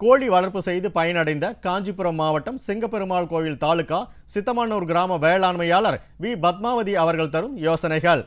கோழி வளர்ப்பு செய்து பயனடைந்த காஞ்சிபுரம் மாவட்டம் சிங்கப்பெருமாள் கோவில் தாலுகா சித்தமன்னூர் கிராம வேளாண்மையாளர் வி பத்மாவதி அவர்கள் தரும் யோசனைகள்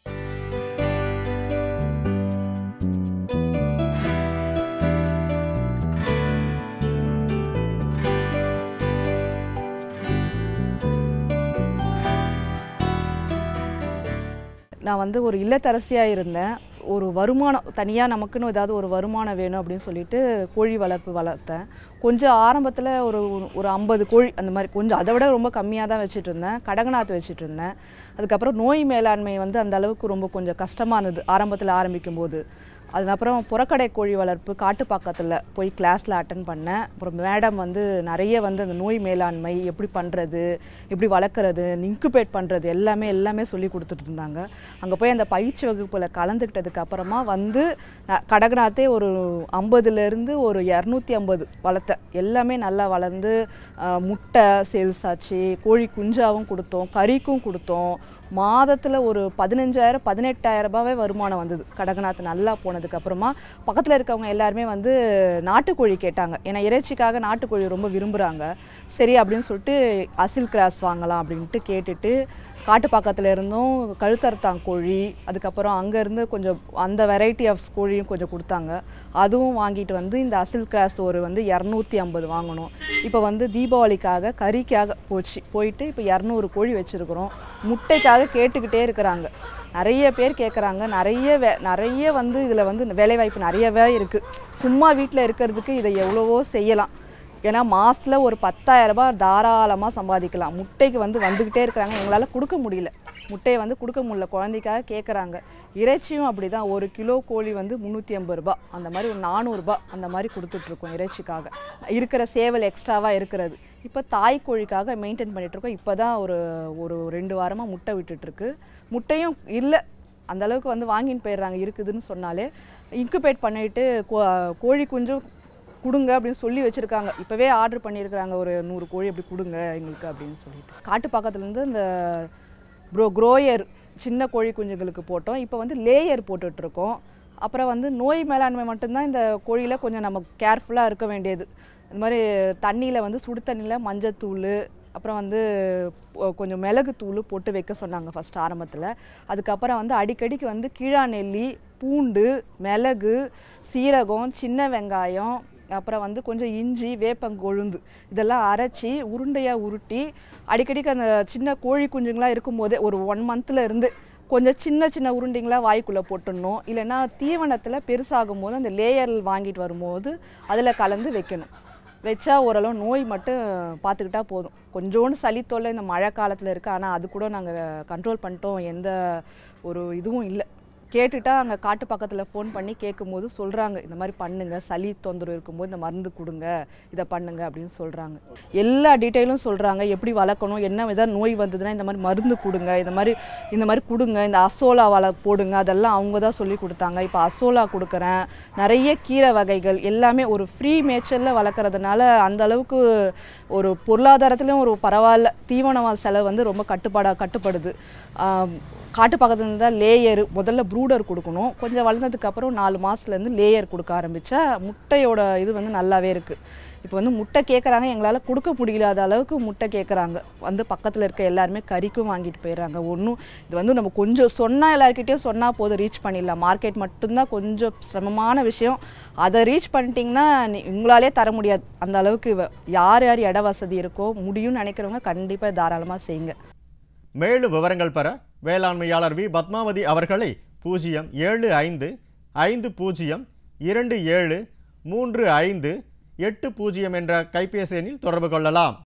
நான் வந்து ஒரு இல்லத்தரசியாக இருந்தேன் ஒரு வருமானம் தனியாக நமக்குன்னு ஏதாவது ஒரு வருமானம் வேணும் அப்படின்னு சொல்லிட்டு கோழி வளர்ப்பு வளர்த்தேன் கொஞ்சம் ஆரம்பத்தில் ஒரு ஒரு ஐம்பது கோழி அந்த மாதிரி கொஞ்சம் அதை விட ரொம்ப கம்மியாக தான் வச்சுட்டு இருந்தேன் கடகநாத்து வச்சுட்டு இருந்தேன் அதுக்கப்புறம் நோய் மேலாண்மை வந்து அந்த அளவுக்கு ரொம்ப கொஞ்சம் கஷ்டமாக இருந்தது ஆரம்பத்தில் ஆரம்பிக்கும் போது அதுக்கப்புறம் புறக்கடை கோழி வளர்ப்பு காட்டுப்பாக்கத்தில் போய் கிளாஸில் அட்டன் பண்ணேன் அப்புறம் மேடம் வந்து நிறைய வந்து அந்த நோய் மேலாண்மை எப்படி பண்ணுறது எப்படி வளர்க்குறது இன்குபேட் பண்ணுறது எல்லாமே எல்லாமே சொல்லி கொடுத்துட்டு இருந்தாங்க அங்கே போய் அந்த பயிற்சி வகுப்பில் கலந்துக்கிட்டதுக்கு அப்புறமா வந்து நான் கடகநாத்தே ஒரு ஐம்பதுலேருந்து ஒரு இரநூத்தி ஐம்பது வளர்த்தேன் எல்லாமே நல்லா வளர்ந்து ஆஹ், முட்டை சேல்ஸ் ஆச்சு கோழி குஞ்சாவும் கொடுத்தோம் கறிக்கும் கொடுத்தோம் மாதத்தில் ஒரு பதினஞ்சாயிரம் பதினெட்டாயிரம் ரூபாவே வருமானம் வந்தது கடகநாத் நல்லா போனதுக்கு அப்புறமா பக்கத்தில் இருக்கவங்க எல்லாருமே வந்து நாட்டுக்கோழி கேட்டாங்க ஏன்னா இறைச்சிக்காக நாட்டுக்கோழி ரொம்ப விரும்புகிறாங்க சரி அப்படின்னு சொல்லிட்டு அசில் கிராஸ் வாங்கலாம் அப்படின்ட்டு கேட்டுட்டு காட்டுப்பாக்கத்தில் இருந்தும் கழுத்தறுத்தாங் கோழி அதுக்கப்புறம் அங்கேருந்து கொஞ்சம் அந்த வெரைட்டி ஆஃப் கோழியும் கொஞ்சம் கொடுத்தாங்க அதுவும் வாங்கிட்டு வந்து இந்த அசில் கிராஸ் ஒரு வந்து இரநூத்தி ஐம்பது வாங்கணும் இப்போ வந்து தீபாவளிக்காக கறிக்காக போச்சு போயிட்டு இப்போ இரநூறு கோழி வச்சுருக்குறோம் முட்டைக்காக கேட்டுக்கிட்டே இருக்கிறாங்க நிறைய பேர் கேட்குறாங்க நிறைய வே நிறைய வந்து இதில் வந்து வேலைவாய்ப்பு நிறையவே இருக்குது சும்மா வீட்டில் இருக்கிறதுக்கு இதை எவ்வளவோ செய்யலாம் ஏன்னா மாதத்தில் ஒரு 10000 ரூபாய் தாராளமாக சம்பாதிக்கலாம் முட்டைக்கு வந்து வந்துக்கிட்டே இருக்கிறாங்க எங்களால் கொடுக்க முடியல முட்டையை வந்து கொடுக்க முடியல குழந்தைக்காக கேட்குறாங்க இறைச்சியும் அப்படி தான் ஒரு கிலோ கோழி வந்து முந்நூற்றி ஐம்பது ரூபாய் அந்த மாதிரி ஒரு நானூறுரூபா அந்த மாதிரி கொடுத்துட்ருக்கோம் இறைச்சிக்காக இருக்கிற சேவல் எக்ஸ்ட்ராவாக இருக்கிறது இப்போ தாய் கோழிக்காக மெயின்டைன் பண்ணிகிட்ருக்கோம் இப்போ தான் ஒரு ஒரு ரெண்டு வாரமாக முட்டை விட்டுட்ருக்கு முட்டையும் இல்லை அந்த அளவுக்கு வந்து வாங்கின்னு போயிடுறாங்க இருக்குதுன்னு சொன்னாலே இன்குபேட் பண்ணிட்டு கோ கோழி குஞ்சும் கொடுங்க அப்படின்னு சொல்லி வச்சுருக்காங்க இப்போவே ஆர்டர் பண்ணியிருக்கிறாங்க ஒரு நூறு கோழி அப்படி கொடுங்க எங்களுக்கு அப்படின்னு சொல்லிட்டு காட்டு பக்கத்துலேருந்து இந்த ப்ரோ க்ரோயர் சின்ன கோழி குஞ்சுங்களுக்கு போட்டோம் இப்போ வந்து லேயர் போட்டுட்ருக்கோம் அப்புறம் வந்து நோய் மேலாண்மை மட்டும்தான் இந்த கோழியில் கொஞ்சம் நம்ம கேர்ஃபுல்லாக இருக்க வேண்டியது இந்த மாதிரி தண்ணியில் வந்து சுடு தண்ணியில் மஞ்சத்தூள் அப்புறம் வந்து பொ- கொஞ்சம் மிளகு தூள் போட்டு வைக்க சொன்னாங்க ஃபஸ்ட் ஆரம்பத்தில் அதுக்கப்புறம் வந்து அடிக்கடிக்கு வந்து கீழா நெல்லி பூண்டு மிளகு சீரகம் சின்ன வெங்காயம் அப்புறம் வந்து கொஞ்சம் இஞ்சி வேப்பங்கொழுந்து இதெல்லாம் அரைச்சி உருண்டையாக உருட்டி அடிக்கடிக்கு அந்த சின்ன கோழி குஞ்சுங்களாம் இருக்கும்போதே ஒரு ஒன் மந்த்தில் இருந்து கொஞ்சம் சின்ன சின்ன உருண்டைங்களா வாய்க்குள்ளே போட்டுடணும் இல்லைன்னா தீவனத்தில் பெருசாகும் போது அந்த லேயர் வாங்கிட்டு வரும்போது அதில் கலந்து வைக்கணும் வச்சா ஓரளவு நோய் மட்டும் பார்த்துக்கிட்டா போதும் கொஞ்சோண்டு சளி தொல்லை இந்த மழை காலத்தில் இருக்குது ஆனால் அது கூட நாங்கள் கண்ட்ரோல் பண்ணிட்டோம் எந்த ஒரு இதுவும் இல்லை கேட்டுட்டா அங்கே காட்டு பக்கத்தில் ஃபோன் பண்ணி கேட்கும்போது சொல்கிறாங்க இந்த மாதிரி பண்ணுங்க சளி தொந்தரவு இருக்கும்போது இந்த மருந்து கொடுங்க இதை பண்ணுங்க அப்படின்னு சொல்கிறாங்க எல்லா டீட்டெயிலும் சொல்கிறாங்க எப்படி வளர்க்கணும் என்ன வித நோய் வந்ததுன்னா இந்த மாதிரி மருந்து கொடுங்க இந்த மாதிரி இந்த மாதிரி கொடுங்க இந்த அசோலா வள போடுங்க அதெல்லாம் அவங்க தான் சொல்லி கொடுத்தாங்க இப்போ அசோலா கொடுக்குறேன் நிறைய கீரை வகைகள் எல்லாமே ஒரு ஃப்ரீ மேய்ச்சலில் வளர்க்குறதுனால அந்த அளவுக்கு ஒரு பொருளாதாரத்துலேயும் ஒரு பரவாயில்ல தீவன செலவு வந்து ரொம்ப கட்டுப்பாடாக கட்டுப்படுது ஆம், காட்டு பக்கத்துல இருந்தால் லேயர் முதல்ல ப்ரூடர் கொடுக்கணும் கொஞ்சம் வளர்ந்ததுக்கு அப்புறம் நாலு மாதத்துலேருந்து லேயர் கொடுக்க ஆரம்பித்தா முட்டையோட இது வந்து நல்லாவே இருக்குது இப்போ வந்து முட்டை கேட்குறாங்க எங்களால் கொடுக்க முடியலாத அளவுக்கு முட்டை கேட்குறாங்க வந்து பக்கத்தில் இருக்க எல்லாருமே கறிக்கும் வாங்கிட்டு போயிடுறாங்க ஒன்றும் இது வந்து நம்ம கொஞ்சம் சொன்னால் எல்லாருக்கிட்டேயும் சொன்னால் போதும் ரீச் பண்ணிடலாம் மார்க்கெட் மட்டும்தான் கொஞ்சம் சிரமமான விஷயம் அதை ரீச் பண்ணிட்டீங்கன்னா நீ உங்களாலே தர முடியாது அந்த அளவுக்கு வ- யார் யார் இட வசதி இருக்கோ முடியும்னு நினைக்கிறவங்க கண்டிப்பாக தாராளமாக செய்யுங்க மேலும் விவரங்கள் பெற வேளாண்மையாளர் வி பத்மாவதி அவர்களை பூஜ்ஜியம் ஏழு ஐந்து ஐந்து பூஜ்ஜியம் இரண்டு ஏழு மூன்று ஐந்து எட்டு பூஜ்ஜியம் என்ற கைபேசி எண்ணில் தொடர்பு கொள்ளலாம்